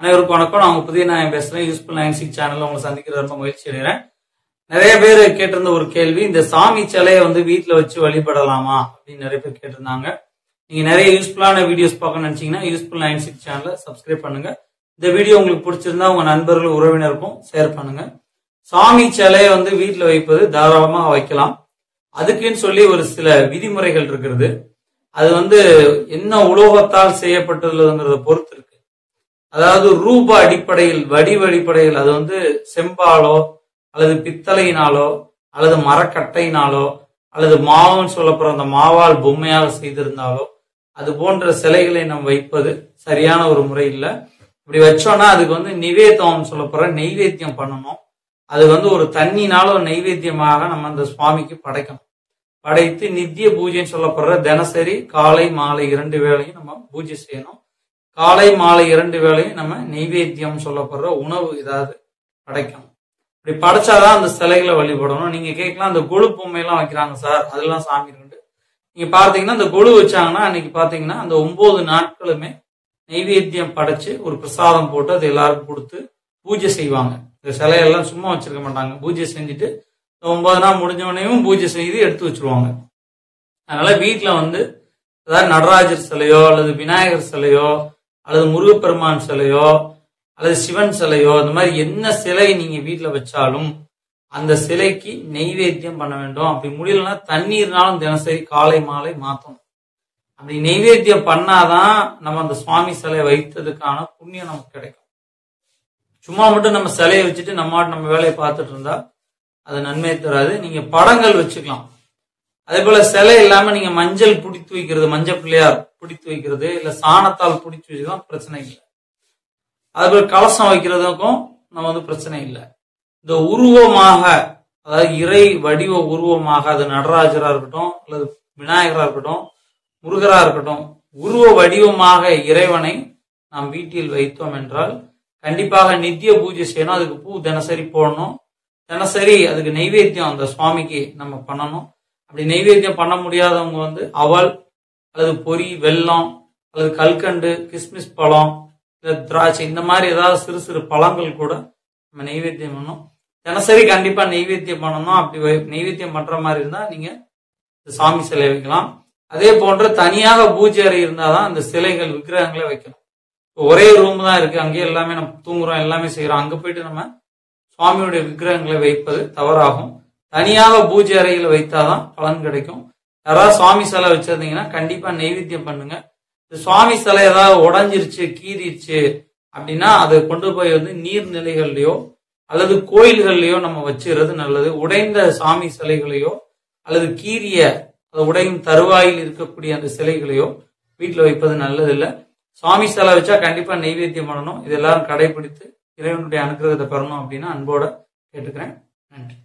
அனைவருக்கும் வணக்கம் நான் உங்க புதிய நாயம் பேசுறேன் யூஸ்ஃபுல் நைன் சிக்ஸ் சேனல்ல உங்களை சந்திக்கிறது ரொம்ப மகிழ்ச்சி அடைகிறேன் நிறைய பேர் கேட்டிருந்த ஒரு கேள்வி இந்த சாமி சிலையை வந்து வீட்ல வச்சு வழிபடலாமா அப்படின்னு நிறைய பேர் கேட்டிருந்தாங்க நீங்க நிறைய யூஸ்ஃபுல்லான வீடியோஸ் பார்க்க நினைச்சீங்கன்னா யூஸ்ஃபுல் நைன் சிக்ஸ் சேனலை சப்ஸ்கிரைப் பண்ணுங்க இந்த வீடியோ உங்களுக்கு பிடிச்சிருந்தா உங்க நண்பர்கள் உறவினருக்கும் ஷேர் பண்ணுங்க சாமி சிலையை வந்து வீட்ல வைப்பது தாராளமாக வைக்கலாம் அதுக்குன்னு சொல்லி ஒரு சில விதிமுறைகள் இருக்கிறது அது வந்து என்ன உலோகத்தால் செய்யப்பட்டுள்ளதுங்கிறத பொறுத்து இருக்கு அதாவது ரூப அடிப்படையில் வடிவ அடிப்படையில் அது வந்து செம்பாலோ அல்லது பித்தளையினாலோ அல்லது மரக்கட்டையினாலோ அல்லது மாவுன்னு சொல்லப்படுற அந்த மாவால் பொம்மையாக செய்திருந்தாலோ அது போன்ற சிலைகளை நம்ம வைப்பது சரியான ஒரு முறை இல்லை இப்படி வச்சோம்னா அதுக்கு வந்து நிவேதம் சொல்லப்படுற நெய்வேத்தியம் பண்ணணும் அது வந்து ஒரு தண்ணினால ஒரு நெய்வேத்தியமாக நம்ம அந்த சுவாமிக்கு படைக்கணும் படைத்து நித்திய பூஜைன்னு சொல்லப்படுற தினசரி காலை மாலை இரண்டு வேளையும் நம்ம பூஜை செய்யணும் காலை மாலை இரண்டு வேளையும் நம்ம நெய்வேத்தியம் சொல்லப்படுற உணவு ஏதாவது படைக்கணும் இப்படி படைச்சாதான் அந்த சிலைகளை வழிபடணும் நீங்க கேட்கலாம் அந்த கொழு பொம்மையெல்லாம் வைக்கிறாங்க சார் அதெல்லாம் சாமி இருக்கு நீங்க பார்த்தீங்கன்னா அந்த கொழு வச்சாங்கன்னா அன்னைக்கு பாத்தீங்கன்னா அந்த ஒன்பது நாட்களுமே நெய்வேத்தியம் படைச்சு ஒரு பிரசாதம் போட்டு அது எல்லாருக்கும் கொடுத்து பூஜை செய்வாங்க இந்த சிலையெல்லாம் சும்மா வச்சிருக்க மாட்டாங்க பூஜை செஞ்சுட்டு இந்த ஒன்பது நாள் முடிஞ்ச உடனேயும் பூஜை செய்து எடுத்து வச்சிருவாங்க அதனால வீட்டுல வந்து அதாவது நடராஜர் சிலையோ அல்லது விநாயகர் சிலையோ அல்லது முருகப்பெருமான் சிலையோ அல்லது சிவன் சிலையோ அந்த மாதிரி என்ன சிலை நீங்க வீட்டுல வச்சாலும் அந்த சிலைக்கு நெய்வேத்தியம் பண்ண வேண்டும் அப்படி முடியலன்னா தண்ணீர்னாலும் தினசரி காலை மாலை மாத்தணும் அப்படி நெய்வேத்தியம் பண்ணாதான் நம்ம அந்த சுவாமி சிலையை வைத்ததுக்கான புண்ணியம் நமக்கு கிடைக்கும் சும்மா மட்டும் நம்ம சிலையை வச்சுட்டு நம்ம பாட்டு நம்ம வேலையை பார்த்துட்டு இருந்தா அது நன்மை தராது நீங்க படங்கள் வச்சுக்கலாம் அதே போல சிலை இல்லாம நீங்க மஞ்சள் பிடித்து வைக்கிறது மஞ்சள் பிள்ளையார் பிடித்து வைக்கிறது இல்ல சாணத்தால் பிடித்து வச்சுக்கலாம் பிரச்சனை இல்லை அதே போல கலசம் வைக்கிறதுக்கும் நம்ம வந்து பிரச்சனை இல்லை இந்த உருவமாக அதாவது இறை வடிவ உருவமாக அது நடராஜரா இருக்கட்டும் அல்லது விநாயகரா இருக்கட்டும் முருகரா இருக்கட்டும் உருவ வடிவமாக இறைவனை நாம் வீட்டில் வைத்தோம் என்றால் கண்டிப்பாக நித்திய பூஜை செய்யணும் அதுக்கு பூ தினசரி போடணும் தினசரி அதுக்கு நெய்வேத்தியம் அந்த சுவாமிக்கு நம்ம பண்ணணும் அப்படி நெய்வேத்தியம் பண்ண முடியாதவங்க வந்து அவல் அல்லது பொரி வெல்லம் அல்லது கல்கண்டு கிஸ்மிஸ் பழம் இல்லை திராட்சை இந்த மாதிரி ஏதாவது சிறு சிறு பழங்கள் கூட நம்ம நெய்வேத்தியம் பண்ணணும் தினசரி கண்டிப்பா நெய்வேத்தியம் பண்ணணும் அப்படி வை- நெய்வேத்தியம் பண்ற மாதிரி இருந்தா நீங்க இந்த சாமி சிலை வைக்கலாம் அதே போன்று தனியாக பூஜை அறை இருந்தாதான் அந்த சிலைகள் விக்கிரகங்களை வைக்கணும் இப்போ ஒரே ரூம் தான் இருக்கு அங்கேயே எல்லாமே நம்ம தூங்குறோம் எல்லாமே செய்யறோம் அங்க போயிட்டு நம்ம சுவாமியுடைய விக்கிரகங்களை வைப்பது தவறாகும் தனியாக பூஜை அறையில் வைத்தாதான் பலன் கிடைக்கும் யாராவது சுவாமி சிலை வச்சிருந்தீங்கன்னா கண்டிப்பா நெய்வேத்தியம் பண்ணுங்க இந்த சுவாமி சிலை ஏதாவது உடஞ்சிருச்சு கீறிடுச்சு அப்படின்னா அதை கொண்டு போய் வந்து நீர்நிலைகள்லயோ அல்லது கோயில்கள்லயோ நம்ம வச்சுக்கிறது நல்லது உடைந்த சாமி சிலைகளையோ அல்லது கீறிய அது உடையும் தருவாயில் இருக்கக்கூடிய அந்த சிலைகளையோ வீட்டில் வைப்பது நல்லது இல்லை சுவாமி சிலை வச்சா கண்டிப்பா நெய்வேத்தியம் பண்ணணும் இது எல்லாரும் கடைபிடித்து இறைவனுடைய அனுகிரகத்தை பெறணும் அப்படின்னு அன்போட கேட்டுக்கிறேன் நன்றி